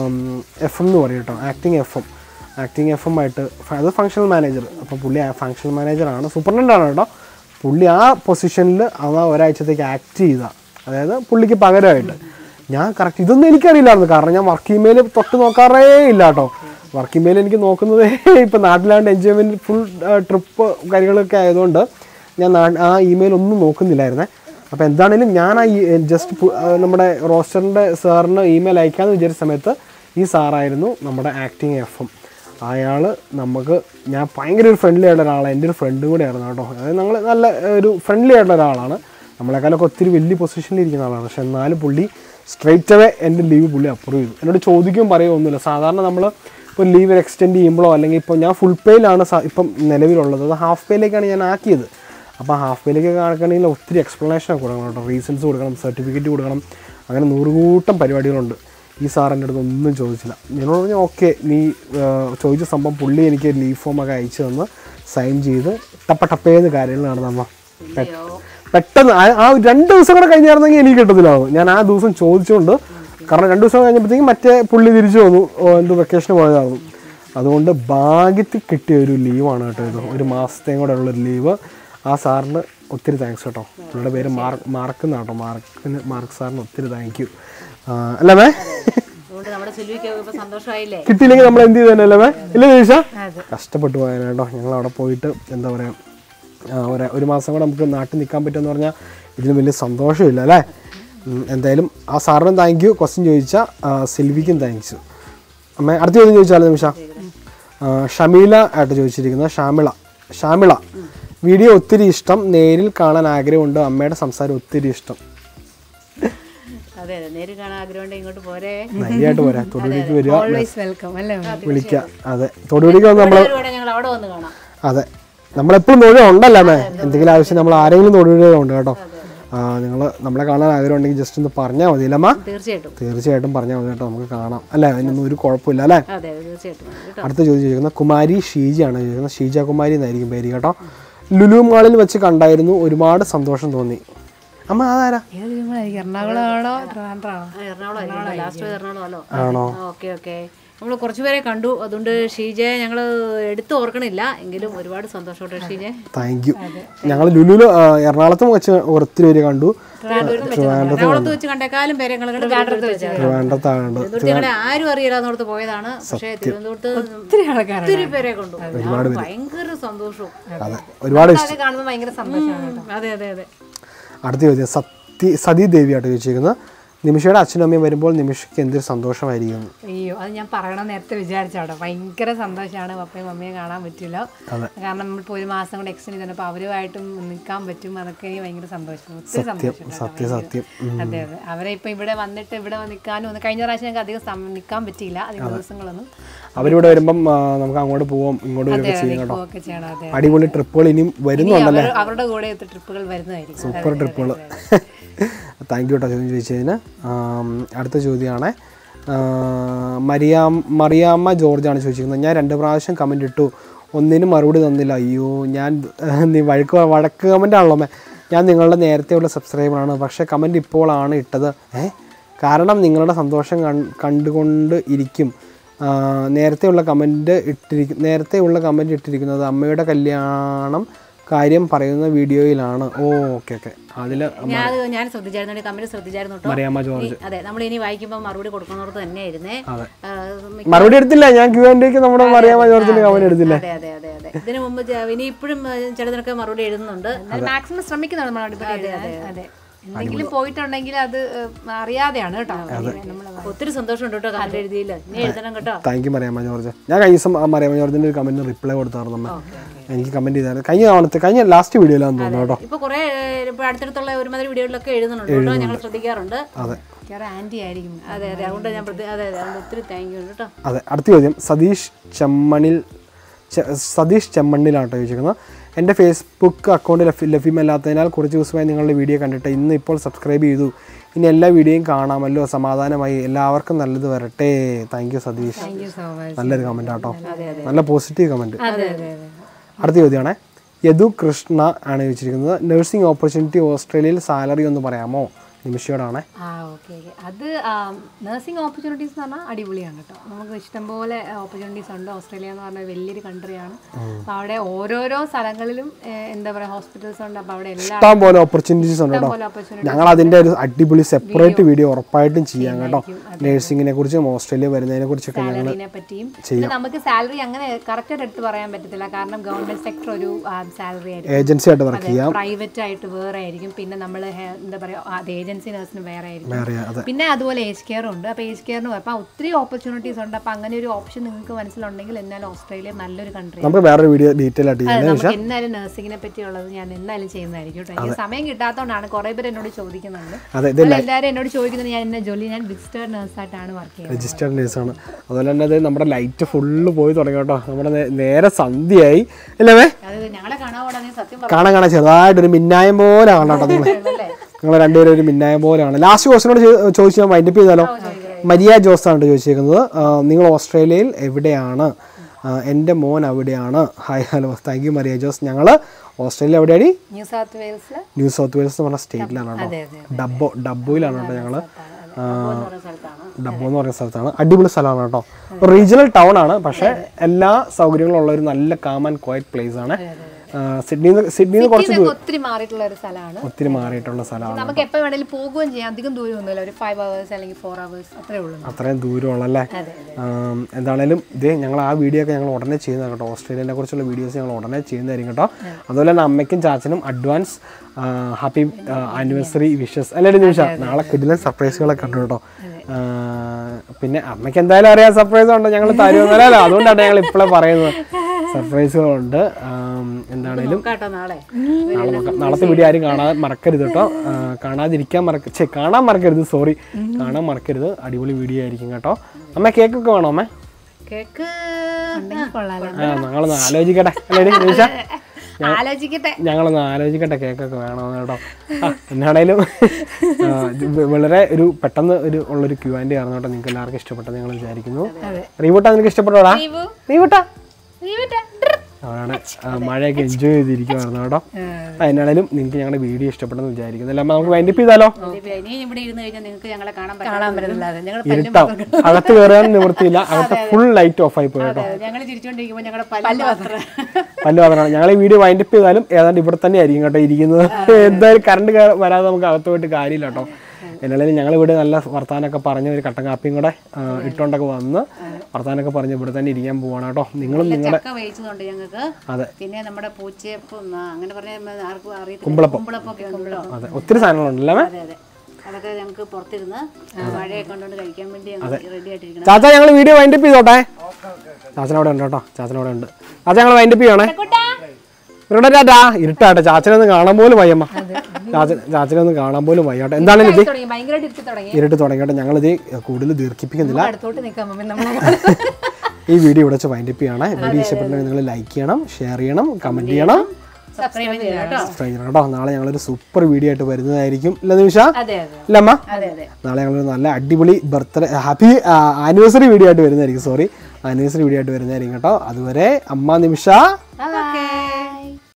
Speaker 1: എഫ് എം എന്ന് പറയും കേട്ടോ acting F M acting F M ആയിട്ട് ഫ- അത് ഫങ്ഷണൽ മാനേജർ അപ്പോൾ പുള്ളി ഫങ്ഷണൽ മാനേജറാണ് സൂപ്രണ്ടൻ്റാണ് കേട്ടോ പുള്ളി ആ പൊസിഷനിൽ ആ ഒരാഴ്ചത്തേക്ക് ആക്ട് ചെയ്ത അതായത് പുള്ളിക്ക് പകരമായിട്ട് ഞാൻ കറക്റ്റ് ഇതൊന്നും എനിക്കറിയില്ലായിരുന്നു കാരണം ഞാൻ വർക്ക് ഇമെയിൽ തൊട്ട് നോക്കാറേ ഇല്ല കേട്ടോ വർക്ക് ഇമെയിൽ എനിക്ക് നോക്കുന്നത് ഇപ്പം നാട്ടിലാണ്ട് എൻജോയ്മെൻറ്റ് ഫുൾ ട്രിപ്പ് കാര്യങ്ങളൊക്കെ ആയതുകൊണ്ട് ഞാൻ നാ- ആ ഇമെയിൽ ഒന്നും നോക്കുന്നില്ലായിരുന്നേ അപ്പോൾ എന്താണേലും ഞാൻ ആ ജസ്റ്റ് നമ്മുടെ റോസ്റ്ററിൻ്റെ സാറിന് ഇമെയിൽ അയക്കാമെന്ന് വിചാരിച്ച സമയത്ത് ഈ സാറായിരുന്നു നമ്മുടെ ആക്ടിങ് എഫ് എം അയാൾ നമുക്ക് ഞാൻ ഭയങ്കര ഒരു ഫ്രണ്ട്ലി ആയിട്ടുള്ള ഒരാളാണ് എൻ്റെ ഒരു ഫ്രണ്ട് കൂടെ ആയിരുന്നു കേട്ടോ അതായത് ഞങ്ങൾ നല്ല ഒരു ഫ്രണ്ട്ലി ആയിട്ടുള്ള ഒരാളാണ് നമ്മളെക്കാളൊക്കെ ഒത്തിരി വലിയ പൊസിഷനിൽ ഇരിക്കുന്ന ആളാണ് പക്ഷെ എന്നാലും പുള്ളി സ്ട്രൈറ്റ് അവേ എൻ്റെ ലീവ് പുള്ളി അപ്രൂവ് ചെയ്തു എന്നോട് ചോദിക്കും പറയുമൊന്നുമില്ല സാധാരണ നമ്മൾ ഇപ്പോൾ ലീവ് എക്സ്റ്റെൻഡ് ചെയ്യുമ്പോഴോ അല്ലെങ്കിൽ ഇപ്പോൾ ഞാൻ ഫുൾ പേയിലാണ് ഇപ്പം നിലവിലുള്ളത് അത് ഹാഫ് പേയിലേക്കാണ് ഞാൻ ആക്കിയത് അപ്പോൾ ഹാഫ് പേയിലേക്ക് ആക്കണമെങ്കിൽ ഒത്തിരി എക്സ്പ്ലനേഷൻ ഒക്കെ കൊടുക്കണം കേട്ടോ റീസൺസ് കൊടുക്കണം സർട്ടിഫിക്കറ്റ് കൊടുക്കണം അങ്ങനെ നൂറുകൂട്ടം പരിപാടികളുണ്ട് ഈ സാർ എൻ്റെ അടുത്ത് ഒന്നും ചോദിച്ചില്ല എന്നോട് പറഞ്ഞു ഓക്കെ നീ ആ, ചോദിച്ച സംഭവം പുള്ളി എനിക്ക് ലീവ് ഫോമൊക്കെ അയച്ചു തന്ന് സൈൻ ചെയ്ത് ടപ്പ ടപ്പേന്ന് കാര്യങ്ങൾ നടന്നമ്മ പെട്ടെന്ന് ആ- ആ രണ്ട് ദിവസം കൂടെ കഴിഞ്ഞായിരുന്നെങ്കിൽ എനിക്ക് കിട്ടത്തില്ലാവും ഞാൻ ആ ദിവസം ചോദിച്ചുകൊണ്ട് കാരണം രണ്ട് ദിവസം കഴിഞ്ഞപ്പോഴത്തേക്കും മറ്റേ പുള്ളി തിരിച്ചു വന്നു ഓ, എന്തോ വെക്കേഷന് പോയതായിരുന്നു അതുകൊണ്ട് ഭാഗ്യത്തിൽ കിട്ടിയ ഒരു ലീവാണ് കേട്ടോ ഇത് ഒരു മാസത്തെയും കൂടെ ഉള്ളൊരു ലീവ് ആ സാറിന് ഒത്തിരി താങ്ക്സ് കേട്ടോ പുള്ളിയുടെ പേര് മാർക്ക് മാർക്ക് എന്നാണ് കേട്ടോ മാർക്കിന് മാർക്ക് സാറിന് ഒത്തിരി താങ്ക് യു അല്ലേ മേ
Speaker 3: അതുകൊണ്ട് നമ്മുടെ സിൽവിക്ക് ഇപ്പൊ സന്തോഷമായില്ലേ
Speaker 1: കിട്ടിയില്ലെങ്കിൽ നമ്മൾ എന്ത് ചെയ്തല്ലേ മേ ഇല്ല ചോദിച്ചാ കഷ്ടപ്പെട്ടു പോയാൽ കേട്ടോ ഞങ്ങൾ അവിടെ പോയിട്ട് എന്താ പറയുക ഒരു ഒരു മാസം കൂടെ നമുക്ക് നാട്ടിൽ നിൽക്കാൻ പറ്റുമെന്ന് പറഞ്ഞാൽ ഇതിന് വലിയ സന്തോഷമില്ല അല്ലേ ഉം, എന്തായാലും ആ സാറിനും താങ്ക് യു ക്വസ്റ്റ്യൻ ചോദിച്ച ആ, സിൽവിക്കും താങ്ക്സ് അമ്മ അടുത്ത ചോദ്യം ചോദിച്ചാലോ നിമിഷ ആ, ഷമീല ആയിട്ട് ചോദിച്ചിരിക്കുന്നത് ഷാമിള ഷാമിള വീഡിയോ ഒത്തിരി ഇഷ്ടം നേരിൽ കാണാൻ ആഗ്രഹമുണ്ട് അമ്മയുടെ സംസാരം ഒത്തിരി ഇഷ്ടം
Speaker 3: അതെ അതെ നേരിൽ കാണാൻ ആഗ്രഹമുണ്ട് ഇങ്ങോട്ട് പോരേ
Speaker 1: ധൈര്യമായിട്ട് പോരാ തൊടുപിടിക്ക് വരിക
Speaker 2: ഓൾവേസ് വെൽക്കം അല്ലേ
Speaker 1: വിളിക്കുക അതെ തൊടുപിടിക്ക് വന്ന് നമ്മൾ
Speaker 3: ഇവിടെ ഞങ്ങൾ അവിടെ വന്ന് കാണാം
Speaker 1: അതെ നമ്മളെപ്പോഴും തൊഴിൽ ഉണ്ടല്ലോ അമ്മേ എന്തെങ്കിലും ആവശ്യം നമ്മൾ ആരെങ്കിലും തൊഴിലുകൾ ഉണ്ട് കേട്ടോ ആ നിങ്ങൾ നമ്മളെ കാണാൻ ആഗ്രഹം ഉണ്ടെങ്കിൽ ജസ്റ്റ് ഒന്ന് പറഞ്ഞാൽ മതി അല്ലമ്മ
Speaker 3: തീർച്ചയായിട്ടും
Speaker 1: തീർച്ചയായിട്ടും പറഞ്ഞാൽ മതി കേട്ടോ നമുക്ക് കാണാം അല്ലേ അതിനൊന്നും ഒരു കുഴപ്പമില്ല അല്ലേ
Speaker 3: അതെ അതെ തീർച്ചയായിട്ടും കേട്ടോ
Speaker 1: അടുത്ത ചോദ്യം ചോദിക്കുന്നത് കുമാരി ഷീജയാണ് ചോദിക്കുന്നത് ഷീജ കുമാരി എന്നായിരിക്കും പേര് കേട്ടോ ലുലു മാളിൽ വെച്ച് കണ്ടായിരുന്നു ഒരുപാട് സന്തോഷം തോന്നി അമ്മ അതാരാ
Speaker 2: ഏത് നിങ്ങളായിരിക്കും എറണാകുളമാണോ ട്രിവാൻഡ്രാണോ
Speaker 3: ആ, എറണാകുളം ആയിരിക്കും ലാസ്റ്റ് പോയത് എറണാകുളം അല്ലോ
Speaker 1: ആണോ
Speaker 3: ഓക്കെ ഓക്കെ നമ്മൾ കുറച്ച് പേരെ കണ്ടു അതുകൊണ്ട് ഷീജയെ ഞങ്ങൾ എടുത്തു ഓർക്കണില്ല എങ്കിലും ഒരുപാട് സന്തോഷമുണ്ട് ഷീജെ
Speaker 1: താങ്ക് യു ഞങ്ങൾ ലുലുവിൽ എറണാകുളത്തും വെച്ച് ഒത്തിരി പേര് കണ്ടു
Speaker 3: എറണാകുളത്ത് വെച്ച് കണ്ടേക്കാളും പേരെ ഞങ്ങൾ
Speaker 1: ട്രിവാൻഡ്രത്താണ്
Speaker 3: തിരുവനന്തപുരത്ത് ഞങ്ങളെ ആരും അറിയില്ലാന്നോടത്ത് പോയതാണ് പക്ഷേ തിരുവനന്തപുരത്ത്
Speaker 2: ഒത്തിരി ആൾക്കാരുണ്ട്
Speaker 3: ഒത്തിരി പേരെ കണ്ടു ഞങ്ങൾക്ക് ഭയങ്കര സന്തോഷവും
Speaker 1: അതെ ഒരുപാട് ഇഷ്ടം
Speaker 2: അത് കാണുമ്പോൾ ഭയങ്കര സന്തോഷമാണ് കേട്ടോ
Speaker 3: അതെ അതെ അതെ
Speaker 1: അടുത്ത ചോദ്യം സത്യ സതീ ദേവിയായിട്ട് ചോദിച്ചിരിക്കുന്നത് നിമിഷയുടെ അച്ഛനും അമ്മയും വരുമ്പോൾ നിമിഷയ്ക്ക് എന്തൊരു സന്തോഷമായിരിക്കും
Speaker 2: അയ്യോ അത് ഞാൻ പറയണം നേരത്തെ വിചാരിച്ചവിടെ ഭയങ്കര സന്തോഷമാണ് പപ്പയും മമ്മിയെ കാണാൻ പറ്റില്ല കാരണം നമ്മളിപ്പോൾ ഒരു മാസം കൂടെ എക്സ്റ്റെൻഡ് ചെയ്തപ്പോൾ അവരുമായിട്ടും നിൽക്കാൻ പറ്റും അതൊക്കെ എനിക്ക് ഭയങ്കര സന്തോഷം ഒത്തിരി സന്തോഷം
Speaker 1: സത്യം സത്യം ഉം.
Speaker 2: അതെ അതെ അവരെ ഇപ്പം ഇവിടെ വന്നിട്ട് ഇവിടെ നിൽക്കാനും ഒന്ന് കഴിഞ്ഞ പ്രാവശ്യം ഞങ്ങൾക്ക് അധികം സമയം നിൽക്കാൻ പറ്റിയില്ല അധികം ദിവസങ്ങളൊന്നും
Speaker 1: അവരിവിടെ വരുമ്പം ആ, നമുക്ക് അങ്ങോട്ട് പോവാം ഇങ്ങോട്ട് വരുമ്പോൾ ചെയ്യും കേട്ടോ
Speaker 2: ഒക്കെ ചെയ്യണം അതെ
Speaker 1: അടിപൊളി ട്രിപ്പുകൾ ഇനിയും വരുന്നുണ്ടല്ലേ
Speaker 2: അവർ- അവരുടെ കൂടെ എത്തി ട്രിപ്പുകൾ വരുന്നതായിരിക്കും
Speaker 1: സൂപ്പർ ട്രിപ്പുകൾ താങ്ക് യു കേട്ടോ ചോദ്യം ചോദിച്ചതിന് ആം, അടുത്ത ചോദ്യമാണ് മറിയാം മറിയാമ്മ ജോർജാണ് ചോദിച്ചിരിക്കുന്നത് ഞാൻ രണ്ട് പ്രാവശ്യം കമൻ്റ് ഇട്ടു ഒന്നിനും മറുപടി തന്നില്ല അയ്യോ ഞാൻ നീ വഴക്ക് വഴക്ക് കമൻ്റ് ആണല്ലോ അമ്മേ ഞാൻ നിങ്ങളുടെ നേരത്തെയുള്ള സബ്സ്ക്രൈബറാണ് പക്ഷേ കമൻ്റ് ഇപ്പോഴാണ് ഇട്ടത് ഏ കാരണം നിങ്ങളുടെ സന്തോഷം കൺ കണ്ടുകൊണ്ട് ഇരിക്കും ആ, നേരത്തെയുള്ള കമൻറ്റ് ഇട്ടിരിക്കും നേരത്തെയുള്ള കമൻറ്റ് ഇട്ടിരിക്കുന്നത് അമ്മയുടെ കല്യാണം കാര്യം പറയുന്ന വീഡിയോയിലാണ് ഓ ഓക്കെ ഓക്കെ അതിൽ
Speaker 3: ഞാൻ അത് ഞാൻ ശ്രദ്ധിച്ചായിരുന്നു കമന്റ് ശ്രദ്ധിച്ചായിരുന്നു കേട്ടോ
Speaker 1: മറിയാമ്മ ജോർജ്
Speaker 3: ഈ- അതെ നമ്മൾ ഇനി വായിക്കുമ്പോൾ മറുപടി കൊടുക്കുന്നോർത്ത് തന്നെയായിരുന്നേ
Speaker 1: അതെ.
Speaker 3: ആ, മിക്ക-
Speaker 1: മറുപടി എടുത്തില്ല ഞാൻ ക്യൂ ആൻഡിക്ക് നമ്മുടെ മറിയാമ്മ ജോർജിന് കമന്റ് എടുത്തില്ല
Speaker 3: അതെ അതെ അതെ അതെ ഇതിനു മുമ്പ് ചെ- ഇനി ഇപ്പോഴും ചിലതിനൊക്കെ മറുപടി എഴുതുന്നുണ്ട്
Speaker 2: മാക്സിമം ശ്രമിക്കുന്നുണ്ട് നമ്മൾ അടിപൊളി അതെ എന്തെങ്കിലും പോയിട്ടുണ്ടെങ്കിൽ അത് ഏഹ്, അറിയാതെയാണ് കേട്ടോ നമ്മൾ
Speaker 3: ഒത്തിരി സന്തോഷമുണ്ട് കേട്ടോ കമന്റ് എഴുതിയില്ല ഇനി എഴുതണം കേട്ടോ
Speaker 1: താങ്ക് യു മറിയാമ്മ ജോർജ് ഞാൻ കഴിഞ്ഞ ദിവസം ആ മറിയാമ്മ ജോർജിന്റെ ഒരു കമന്റിന് റിപ്ലൈ കൊടുത്തായിരുന്നു അമ്മ എനിക്ക് കമന്റ് ചെയ്തായിരുന്നു കഴിഞ്ഞ തവണത്തെ കഴിഞ്ഞ ലാസ്റ്റ് വീഡിയോയിലാന്ന് തോന്നുന്നു കേട്ടോ
Speaker 3: ഇപ്പൊ കുറെ ഇപ്പൊ അടുത്തടുത്തുള്ള ഒരുമാതിരി വീഡിയോകളിലൊക്കെ എഴുതുന്നുണ്ട് കേട്ടോ ഞങ്ങൾ ശ്രദ്ധിക്കാറുണ്ട്
Speaker 1: അതെ
Speaker 2: ആന്റി ആയിരിക്കും
Speaker 3: അതെ അതെ അതുകൊണ്ട് ഞാൻ പ്രത്യേക അതെ അതെ അതുകൊണ്ട് ഒത്തിരി താങ്ക് യു കേട്ടോ
Speaker 1: അതെ അടുത്ത ചോദ്യം സതീഷ് ചെമ്മണിൽ ചെ- സതീഷ് ചെമ്മണ്ണിലാണ് കേട്ടോ ചോദിച്ചിരിക്കുന്നത് എൻ്റെ ഫേസ്ബുക്ക് അക്കൗണ്ട് ലഭ്യ ലഭ്യമല്ലാത്തതിനാൽ കുറച്ച് ദിവസമായി നിങ്ങളുടെ വീഡിയോ കണ്ടിട്ട് ഇന്ന് ഇപ്പോൾ സബ്സ്ക്രൈബ് ചെയ്തു ഇനി എല്ലാ വീഡിയോയും കാണാമല്ലോ സമാധാനമായി എല്ലാവർക്കും നല്ലത് വരട്ടെ thank you Satheesh
Speaker 2: so much
Speaker 1: നല്ലൊരു കമൻറ്റ് ആട്ടോ നല്ല പോസിറ്റീവ് കമൻറ്റ് അടുത്ത ചോദ്യമാണ് യദു കൃഷ്ണ ആണ് ചോദിച്ചിരിക്കുന്നത് നഴ്സിംഗ് ഓപ്പർച്യൂണിറ്റി ഓസ്ട്രേലിയയിൽ സാലറി ഒന്ന് പറയാമോ നിമിഷയോടാണ്
Speaker 2: ആ ഓക്കെ ഓക്കെ അത് നഴ്സിംഗ് ഓപ്പർച്യൂണിറ്റീസ് എന്ന് പറഞ്ഞാൽ അടിപൊളിയാണ് കേട്ടോ നമുക്ക് ഇഷ്ടംപോലെ ഓപ്പർച്യൂണിറ്റീസ് ഉണ്ട് ഓസ്ട്രേലിയ എന്ന് പറഞ്ഞാൽ വലിയൊരു കൺട്രിയാണ് അപ്പോൾ അവിടെ ഓരോരോ സ്ഥലങ്ങളിലും ഏഹ്, എന്താ പറയുക ഹോസ്പിറ്റൽസ് ഉണ്ട് അപ്പോൾ അവിടെ എല്ലാ
Speaker 1: ഇഷ്ടം പോലെ ഓപ്പർച്യൂണിറ്റീസ് ഉണ്ട് കേട്ടോ
Speaker 2: പോലെ ഓപ്പർച്യൂണിറ്റി
Speaker 1: ഞങ്ങൾ അതിൻ്റെ ഒരു അടിപൊളി സെപ്പറേറ്റ് വീഡിയോ ഉറപ്പായിട്ടും ചെയ്യാം കേട്ടോ നഴ്സിങ്ങിനെ കുറിച്ചും ഓസ്ട്രേലിയ വരുന്നതിനെ കുറിച്ചൊക്കെ ഞങ്ങൾ
Speaker 2: സാലറിനെ പറ്റിയും പിന്നെ നമുക്ക് സാലറി അങ്ങനെ കറക്റ്റായിട്ട് എടുത്ത് പറയാൻ പറ്റത്തില്ല കാരണം ഗവൺമെന്റ് സെക്ടർ ഒരു സാലറി ആയിരിക്കും
Speaker 1: ഏജൻസി ആയിട്ട് വർക്ക് ചെയ്യാം
Speaker 2: പ്രൈവറ്റ് ആയിട്ട് വേറെ ആയിരിക്കും പിന്നെ നമ്മൾ എന്താ പറയുക അത് ഏജൻസി നഴ്സിന് വേറെ ആയിരിക്കും
Speaker 1: വേറെ അതെ
Speaker 2: പിന്നെ അതുപോലെ ഏജ് കെയർ ഉണ്ട് അപ്പോൾ ഏജ് കെയറിന് അപ്പോൾ ഒത്തിരി ഓപ്പർച്യൂണിറ്റീസ് ഉണ്ട് അപ്പോൾ അങ്ങനെ ഒരു ഓപ്ഷൻ നിങ്ങൾക്ക് മനസ്സിലുണ്ടെങ്കിൽ എന്നാലും ഓസ്ട്രേലിയ നല്ലൊരു കൺട്രി
Speaker 1: നമുക്ക് വേറൊരു വീഡിയോ ഡീറ്റെയിൽ ആയിട്ട് ചെയ്യാം
Speaker 2: നമുക്ക് എന്നാലും നഴ്സിങ്ങിനെ പറ്റിയുള്ളത് ഞാൻ എന്നാലും ചെയ്യുന്നതായിരിക്കും കേട്ടോ എനിക്ക് സമയം കിട്ടാത്തതുകൊണ്ടാണ് കുറേ പേര് എന്നോട് ചോദിക്കുന്നുണ്ട്
Speaker 1: അതെ ഇത്
Speaker 2: അപ്പോൾ എല്ലാവരും എന്നോട് ചോദിക്കുന്നത് ഞാൻ എന്നെ ജോലി ഞാൻ രജിസ്റ്റേർഡ് നഴ്സായിട്ടാണ് വർക്ക് ചെയ്യുന്നത്
Speaker 1: രജിസ്റ്റേർഡ് നേഴ്സാണ് അതുപോലെ തന്നെ അത് നമ്മുടെ ലൈറ്റ് ഫുള്ള് പോയി തുടങ്ങി കേട്ടോ നമ്മുടെ നേ- നേരെ സന്ധ്യയായി അല്ലേ
Speaker 3: അത് ഞങ്ങളെ കാണാൻ ഓടാണെങ്കിൽ സത്യം
Speaker 1: കാണാൻ കാണാൻ ചെറുതായിട്ടൊരു മിന്നായം പോലെ ആണ് കേട്ടോ നിങ്ങൾ നിങ്ങൾ രണ്ടുപേരും ഒരു മിന്നായം പോലെയാണ് ലാസ്റ്റ് ക്വസ്റ്റിനോട് ചോദിച്ചു ഞാൻ വൈൻഡപ്പ് ചെയ്താലോ മരിയ ജോസ് ആണ് ചോദിച്ചിരിക്കുന്നത് ആ, നിങ്ങൾ ഓസ്ട്രേലിയയിൽ എവിടെയാണ് ആ, എൻ്റെ മോൻ അവിടെയാണ് hi hello thank you Maria Jose ഞങ്ങൾ ഓസ്ട്രേലിയ എവിടെയാണ്
Speaker 2: ന്യൂ സൗത്ത് വെയിൽസിൽ
Speaker 1: ന്യൂ സൗത്ത് വെയിൽസ് എന്ന് പറഞ്ഞ സ്റ്റേറ്റിലാണ് കേട്ടോ ഡബ്ബോ ഡബ്ബോയിലാണ് കേട്ടോ ഞങ്ങൾ ഡബ്ബോ എന്ന് പറയുന്ന സ്ഥലത്താണ് അടിപൊളി സ്ഥലമാണ് കേട്ടോ റീജിയണൽ ടൗൺ ആണ് പക്ഷേ എല്ലാ സൗകര്യങ്ങളും ഉള്ള ഒരു നല്ല കാം ആൻഡ് ക്വയറ്റ് പ്ലേസ് ആണ് സിഡ്നിയിൽ സിഡ്നിയിൽ കുറച്ച് ദൂ-
Speaker 2: ഒത്തിരി മാറിയിട്ടുള്ള ഒരു സ്ഥലമാണ്
Speaker 1: ഒത്തിരി മാറിയിട്ടുള്ള സ്ഥലമാണ്
Speaker 2: നമുക്ക് എപ്പോൾ വേണേലും പോകുകയും ചെയ്യാം അധികം ദൂരമൊന്നുമില്ല ഒരു ഫൈവ് അവേഴ്സ് അല്ലെങ്കിൽ ഫോർ അവേഴ്സ് അത്രേ ഉള്ളൂ
Speaker 1: അത്രയും ദൂരമുള്ളല്ലേ ആം, എന്താണേലും ഇതേ ഞങ്ങൾ ആ വീഡിയോ ഒക്കെ ഞങ്ങൾ ഉടനെ ചെയ്യുന്നതാണ് കേട്ടോ ഓസ്ട്രേലിയനെ കുറിച്ചുള്ള വീഡിയോസ് ഞങ്ങൾ ഉടനെ ചെയ്യുന്നതായിരിക്കും കേട്ടോ അതുപോലെ തന്നെ അമ്മയ്ക്കും ചാച്ചനും അഡ്വാൻസ് ഹാപ്പി ആനിവേഴ്സറി വിഷസ് അല്ലേ നിമിഷ നാളെ കിടിലൻ സർപ്രൈസുകളൊക്കെ ഉണ്ട് കേട്ടോ ആ, പിന്നെ അമ്മയ്ക്ക് എന്തായാലും അറിയാം സർപ്രൈസ് ഉണ്ട് ഞങ്ങൾ തരുമെന്നല്ലോ അതുകൊണ്ടാണ് ഞങ്ങൾ ഇപ്പോഴേ പറയുന്നത് സർപ്രൈസുകളുണ്ട് ആം, എന്താ എന്നാണേലും
Speaker 3: കേട്ടോ നാളെ
Speaker 1: നാളെ നോക്കാം നാളത്തെ വീഡിയോ ആരും കാണാൻ മറക്കരുത് കേട്ടോ ആ, കാണാതിരിക്കാൻ മറക്ക ഛെ, കാണാൻ മറക്കരുത് സോറി കാണാൻ മറക്കരുത് അടിപൊളി വീഡിയോ ആയിരിക്കും കേട്ടോ അമ്മ കേക്കൊക്കെ വേണോ അമ്മ
Speaker 3: കേക്ക്
Speaker 2: കൊള്ളാലോ
Speaker 1: ആ ഞങ്ങളൊന്ന് ആലോചിക്കട്ടെ അല്ലേ നിമിഷ
Speaker 3: ആലോചിക്കട്ടെ
Speaker 1: ഞങ്ങളൊന്ന് ആലോചിക്കട്ടെ കേക്കൊക്കെ വേണമെന്ന് കേട്ടോ ആ എന്നാണേലും ആ, ഇത് വളരെ ഒരു പെട്ടെന്ന് ഒരു ഉള്ളൊരു ക്യൂ ആൻഡ് ആയിരുന്നു കേട്ടോ നിങ്ങൾക്ക് എല്ലാവർക്കും ഇഷ്ടപ്പെട്ടെന്ന് ഞങ്ങൾ വിചാരിക്കുന്നു റീവൂട്ട നിനക്ക് ഇഷ്ടപ്പെട്ടോടാ റീവൂട്ട അവിടെ മഴയൊക്കെ എൻജോയ് ചെയ്തിരിക്കുവായിരുന്നു കേട്ടോ ആ, എന്നാണേലും നിങ്ങൾക്ക് ഞങ്ങളുടെ വീഡിയോ ഇഷ്ടപ്പെട്ടെന്ന് വിചാരിക്കുന്നു അല്ല അമ്മ നമുക്ക് വൈൻഡപ്പ് ചെയ്താലോ
Speaker 3: ഇനി ഇവിടെ ഇരുന്ന് കഴിഞ്ഞാൽ നിങ്ങൾക്ക് ഞങ്ങളെ കാണാൻ
Speaker 2: കാണാൻ പറ്റുന്നില്ലാതെ ഞങ്ങൾ
Speaker 1: ഇരുട്ടാവും അകത്ത് കയറാൻ നിവൃത്തിയില്ല അകത്ത് ഫുൾ ലൈറ്റ് ഓഫ് ആയി പോയി കേട്ടോ
Speaker 3: ഞങ്ങൾ ചിരിച്ചോണ്ടിരിക്കുമ്പോൾ ഞങ്ങളുടെ പല്ല് മാത്രം
Speaker 1: പല്ല് പറഞ്ഞാണ് ഞങ്ങൾ ഈ വീഡിയോ വൈൻഡപ്പ് ചെയ്താലും ഏതാണ്ട് ഇവിടെ തന്നെ ആയിരിക്കും കേട്ടോ ഇരിക്കുന്നത് എന്തായാലും കറണ്ട് വരാതെ നമുക്ക് അകത്ത് പോയിട്ട് കാര്യമില്ല കേട്ടോ എന്നാലും ഞങ്ങൾ ഇവിടെ നല്ല വർത്താനൊക്കെ പറഞ്ഞ് ഒരു കട്ടൻ കാപ്പിയും കൂടെ ആ, ഇട്ടുകൊണ്ടൊക്കെ വന്ന് വർത്താനൊക്കെ പറഞ്ഞ് ഇവിടെ തന്നെ ഇരിക്കാൻ പോവാണ് കേട്ടോ നിങ്ങളും നിങ്ങളുടെ
Speaker 3: ചക്ക വേവിച്ചതുണ്ട് ഞങ്ങൾക്ക്
Speaker 1: അതെ
Speaker 3: പിന്നെ നമ്മുടെ പൂച്ചയപ്പം ആ, അങ്ങനെ പറഞ്ഞാൽ ആർക്കും അറിയത്തില്ല
Speaker 1: കുമ്പളപ്പം.
Speaker 3: കുമ്പളപ്പൊക്കെ ഉണ്ട് കേട്ടോ
Speaker 1: അതെ ഒത്തിരി സാധനങ്ങളുണ്ടല്ലേ അമ്മേ?
Speaker 3: അതെ അതെ അതൊക്കെ ഞങ്ങൾക്ക് പുറത്തിരുന്ന് മഴയൊക്കെ കൊണ്ടുകൊണ്ട് കഴിക്കാൻ വേണ്ടി റെഡി ആയിട്ടിരിക്കണം
Speaker 1: ചാച്ച ഞങ്ങൾ വീഡിയോ വൈൻഡപ്പ് ചെയ്തോട്ടെ ചാച്ചൻ അവിടെ ഉണ്ട് കേട്ടോ ചാച്ചൻ അവിടെ ഉണ്ട് ചാച്ച ഞങ്ങൾ വൈൻഡപ്പ് ചെയ്യണേ ഇവിടെ ടാറ്റാ ഇരുട്ടാട്ടെ ചാച്ചനൊന്ന് കാണാൻ പോലും വയ്യമ്മ ചാച്ചൻ ചാച്ചനൊന്ന് കാണാൻ പോലും വയ്യാട്ടെ എന്താണെങ്കിലും ഇത്
Speaker 2: തുടങ്ങി ഭയങ്കരമായിട്ട് ഇരുത്തി തുടങ്ങി
Speaker 1: ഇരുട്ട് തുടങ്ങിയോട്ടെ ഞങ്ങളിത് കൂടുതൽ ദീർഘിപ്പിക്കുന്നില്ല
Speaker 2: അടുത്തോട്ട് നിൽക്കാൻ മമ്മി നമ്മളെ
Speaker 1: ഈ വീഡിയോ ഇവിടെ വെച്ച് വൈൻഡപ്പ് ചെയ്യണം വീഡിയോ ഇഷ്ടപ്പെട്ടെങ്കിൽ നിങ്ങൾ ലൈക്ക് ചെയ്യണം ഷെയർ ചെയ്യണം കമന്റ് ചെയ്യണം
Speaker 3: സബ്സ്ക്രൈബ് ചെയ്യണം കേട്ടോ
Speaker 1: സബ്സ്ക്രൈബ് ചെയ്യണം കേട്ടോ നാളെ ഞങ്ങളൊരു സൂപ്പർ വീഡിയോ ആയിട്ട് വരുന്നതായിരിക്കും ഇല്ല നിമിഷ
Speaker 2: അതെ അതെ
Speaker 1: ഇല്ല അമ്മ
Speaker 3: അതെ അതെ
Speaker 1: നാളെ ഞങ്ങളൊരു നല്ല അടിപൊളി ബർത്ത്ഡേ ഹാപ്പി ആനിവേഴ്സറി വീഡിയോ ആയിട്ട് വരുന്നതായിരിക്കും സോറി ആനിവേഴ്സറി വീഡിയോ ആയിട്ട് വരുന്നതായിരിക്കും കേട്ടോ അതുവരെ അമ്മ നിമിഷ
Speaker 3: ഓക്കേ